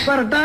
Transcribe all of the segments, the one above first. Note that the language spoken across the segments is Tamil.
வரட்டா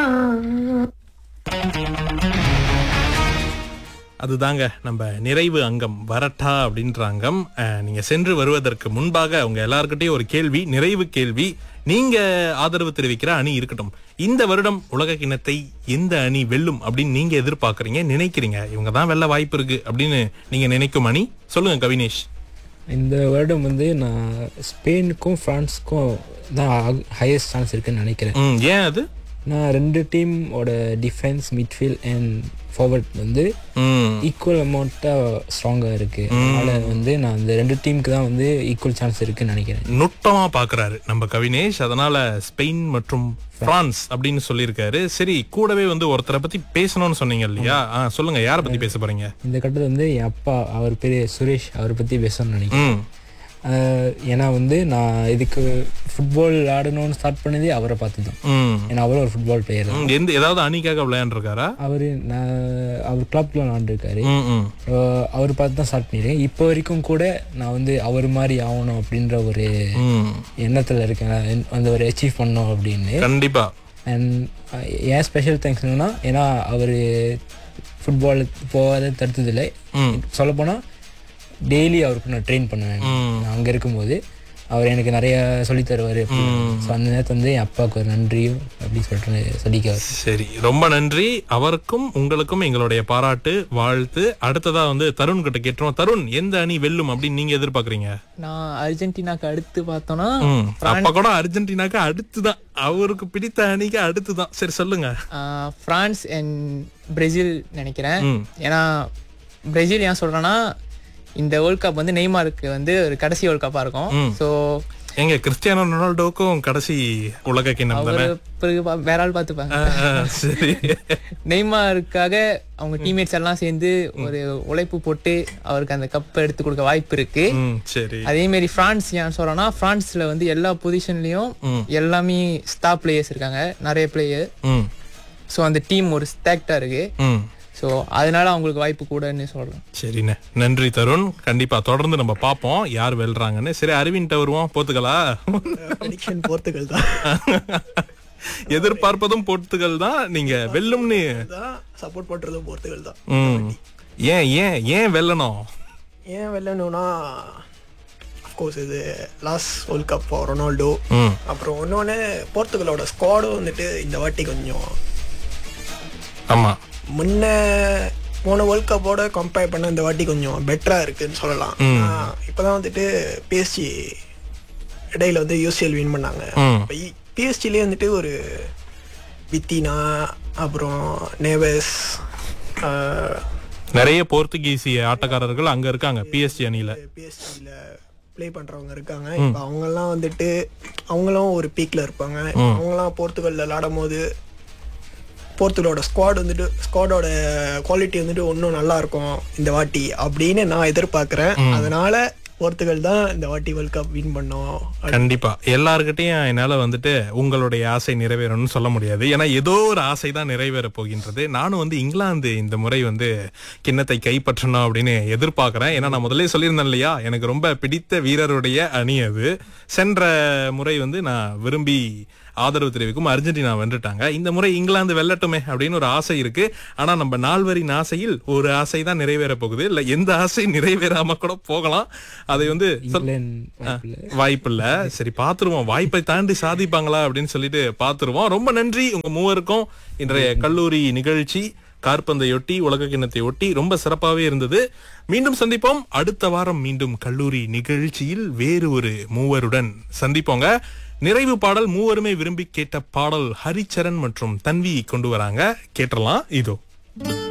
அதுதாங்க நம்ம நிறைவு அங்கம் வரட்டா அப்படின்ற அங்கம் அஹ், நீங்க சென்று வருவதற்கு முன்பாக உங்க எல்லார்கிட்டயும் ஒரு கேள்வி நிறைவு கேள்வி நீங்க ஆதரவு தெரிவிக்கிற அணி இருக்கட்டும் இந்த வருடம் உலக கிண்ணத்தை எந்த அணி வெல்லும் அப்படின்னு நீங்க எதிர்பார்க்கறீங்க நினைக்கிறீங்க இவங்க தான் வெல்ல வாய்ப்பு இருக்கு அப்படின்னு நீங்க நினைக்கும் அணி சொல்லுங்க கவினேஷ் இந்த வருடம் வந்து நான் ஸ்பெயினுக்கும் ஃப்ரான்ஸுக்கும் தான் ஹையஸ்ட் சான்ஸ் இருக்குன்னு நினைக்கிறேன் ம், ஏன் அது நான் ரெண்டு டீமோட டிஃபென்ஸ் மிட்ஃபீல்ட் அண்ட் ஃபார்வர்ட் வந்து ம், ஈக்குவல் அமௌண்ட்டாக ஸ்ட்ராங்காக இருக்குது அதனால் வந்து நான் இந்த ரெண்டு டீமுக்கு தான் வந்து ஈக்குவல் சான்ஸ் இருக்குன்னு நினைக்கிறேன் நுட்பமா பாக்குறாரு நம்ம கவினேஷ் அதனால ஸ்பெயின் மற்றும் பிரான்ஸ் அப்படின்னு சொல்லியிருக்காரு சரி கூடவே வந்து ஒருத்தரை பத்தி பேசணும்னு சொன்னீங்க இல்லையா ஆ, சொல்லுங்க யாரை பத்தி பேச போறீங்க இந்த கட்டத்தில் வந்து என் அப்பா அவர் பேர் சுரேஷ் அவரை பற்றி பேசணும்னு நினைக்கிறேன் ம் ஆஹ் ஏன்னா வந்து நான் இதுக்கு ஃபுட்பால் ஆடணும்னு ஸ்டார்ட் பண்ணதே அவரை பார்த்து தான் ம் ஏன்னா அவரும் ஒரு ஃபுட்பால் பிளேயர் தான் ம், எந்த ஏதாவது அணிக்காக விளையாண்டுருக்காரா அவர் நான் அவர் கிளப்ல விளாண்டுருக்காரு ம் ம் அவர் பார்த்து தான் ஸ்டார்ட் பண்ணியிருக்கேன் இப்போ வரைக்கும் கூட நான் வந்து அவர் மாதிரி ஆகணும் அப்படின்ற ஒரு ம் எண்ணத்தில் இருக்கேன் என்- அந்த ஒரு அச்சீவ் பண்ணோம் அப்படின்னு கண்டிப்பா அண்ட் ஏன் ஸ்பெஷல் தேங்க்ஸ் என்னன்னா ஏன்னா அவர் ஃபுட்பால் போகாத தடுத்ததில்லை ம் சொல்லப்போனால் டெய்லி அவருக்கு நான் ட்ரெயின் பண்ணுவேன் ம். நான் அங்கே இருக்கும்போது அவர் எனக்கு நிறைய சொல்லி தருவார் ஸோ அந்த நேரத்தில் வந்து என் அப்பாவுக்கு ஒரு நன்றியும் அப்படின்னு சொல்லிட்டு சொல்லிக்க சரி ரொம்ப நன்றி அவருக்கும் உங்களுக்கும் எங்களுடைய பாராட்டு வாழ்த்து அடுத்ததா வந்து தருண் கிட்ட கேட்டுருவோம் தருண் எந்த அணி வெல்லும் அப்படின்னு நீங்க எதிர்பார்க்கறீங்க நான் அர்ஜென்டினாக்கு அடுத்து பார்த்தோன்னா ம், அப்ப கூட அர்ஜென்டினாக்கு அடுத்துதான் அவருக்கு பிடித்த அணிக்கு அடுத்துதான் சரி சொல்லுங்க ஆஹ், பிரான்ஸ் அண்ட் பிரேசில் நினைக்கிறேன் ம். ஏன்னா பிரேசில் ஏன் சொல்றேன்னா இந்த வேர்ல்ட் கப் வந்து நெய்மாருக்கு வந்து ஒரு கடைசி வேர்ல்ட் கப்பா இருக்கும் ஸோ எங்க கிறிஸ்டியானோ ரொனால்டோக்கும் கடைசி உலக கிண்ணம் தானே அவர் பிறகு பா- வேற ஆள் பார்த்துப்பாங்க ஆ, ஆ, சரி நெய்மாருக்காக அவங்க டீம்மேட்ஸ் எல்லாம் சேர்ந்து ஒரு உழைப்பு போட்டு அவருக்கு அந்த கப்பை எடுத்து கொடுக்க வாய்ப்பு இருக்கு ம், சரி அதே மாதிரி பிரான்ஸ் ஏன் சொல்றேன்னா பிரான்ஸ்ல வந்து எல்லா பொசிஷன்லயும் எல்லாமே ஸ்டார் பிளேயர்ஸ் இருக்காங்க நிறைய பிளேயர் ம் ஸோ அந்த டீம் ஒரு ஸ்டாக்டா இருக்கு ம் ஸோ அதனால அவங்களுக்கு வாய்ப்பு கூடன்னு சொல்றேன் சரிண்ணே நன்றி தருண் கண்டிப்பா தொடர்ந்து நம்ம பார்ப்போம் யார் வெல்றாங்கன்னு சரி அரவிந்த் வருவோம் போத்துக்கலா ப்ரெடிக்ஷன் போர்த்துகல் தான் எதிர்பார்ப்பதும் போர்த்துகல் தான் நீங்க வெல்லும்னு தான் சப்போர்ட் பண்றதும் போர்த்துகல் தான் ம். ஏன் ஏன் ஏன் வெல்லணும் ஏன் வெல்லணும்னா அஃப்கோர்ஸ் இது லாஸ்ட் வேர்ல்ட் கப் ரொனால்டோ ம். அப்புறம் இன்னொன்று போர்த்துகலோட ஸ்குவாடும் வந்துட்டு இந்த வாட்டி கொஞ்சம் ஆமா முன்ன போன வேர்ல்ட் கப்போட கம்பேர் பண்ண இந்த வாட்டி கொஞ்சம் பெட்டராக இருக்குன்னு சொல்லலாம் இப்போ தான் வந்துட்டு பிஎஸ்ஜி இடையில வந்து யூசிஎல் வின் பண்ணாங்க ம். இப்போ பிஎஸ்ஜிலே வந்துட்டு ஒரு வித்தினா அப்புறம் நேவஸ் நிறைய போர்த்துகீசிய ஆட்டக்காரர்கள் அங்க இருக்காங்க பிஎஸ்டி அணியில பிஎஸ்டியில் ப்ளே பண்ணுறவங்க இருக்காங்க இப்போ அவங்கெல்லாம் வந்துட்டு அவங்களும் ஒரு பீக்கில் இருப்பாங்க அவங்களாம் போர்த்துகல்ல விளாடும் போது போர்த்துகலோட ஸ்குவாட் வந்துட்டு ஸ்குவாடோட குவாலிட்டி வந்துட்டு இன்னும் நல்லா இருக்கும் இந்த வாட்டி அப்படின்னு நான் எதிர்பார்க்குறேன் அதனால போர்த்துகல் தான் இந்த வாட்டி வேர்ல்ட் கப் வின் பண்ணோம் கண்டிப்பா எல்லார்கிட்டயும் என்னால வந்துட்டு உங்களுடைய ஆசை நிறைவேறணும்னு சொல்ல முடியாது ஏன்னா ஏதோ ஒரு ஆசை தான் நிறைவேற போகின்றது நானும் வந்து இங்கிலாந்து இந்த முறை வந்து கிண்ணத்தை கைப்பற்றணும் அப்படின்னு எதிர்பார்க்கிறேன் ஏன்னா நான் முதல்ல சொல்லியிருந்தேன் இல்லையா எனக்கு ரொம்ப பிடித்த வீரருடைய அணி அது சென்ற முறை வந்து நான் விரும்பி ஆதரவு தெரிவிக்கும் அர்ஜென்டினா வென்றுட்டாங்க இந்த முறை இங்கிலாந்து வெல்லட்டுமே அப்படின்னு ஒரு ஆசை இருக்கு ஆனா நம்ம நால்வரின் ஆசையில் ஒரு ஆசை தான் நிறைவேற போகுது இல்ல எந்த ஆசை நிறைவேறாம கூட போகலாம் அதை வந்து சொல்- இங்கிலாந்து வாய்ப்பில்ல சரி பாத்துருவோம் வாய்ப்பை தாண்டி சாதிப்பாங்களா அப்படின்னு சொல்லிட்டு பாத்துருவோம் ரொம்ப நன்றி உங்க மூவருக்கும் இன்றைய கல்லூரி நிகழ்ச்சி கார்பந்தையொட்டி உலக கிண்ணத்தை ஒட்டி ரொம்ப சிறப்பாவே இருந்தது மீண்டும் சந்திப்போம் அடுத்த வாரம் மீண்டும் கல்லூரி நிகழ்ச்சியில் வேறு ஒரு மூவருடன் சந்திப்போங்க நிறைவு பாடல் மூவருமே விரும்பி கேட்ட பாடல் ஹரிச்சரன் மற்றும் தன்வி கொண்டு வராங்க கேட்டலாம் இதோ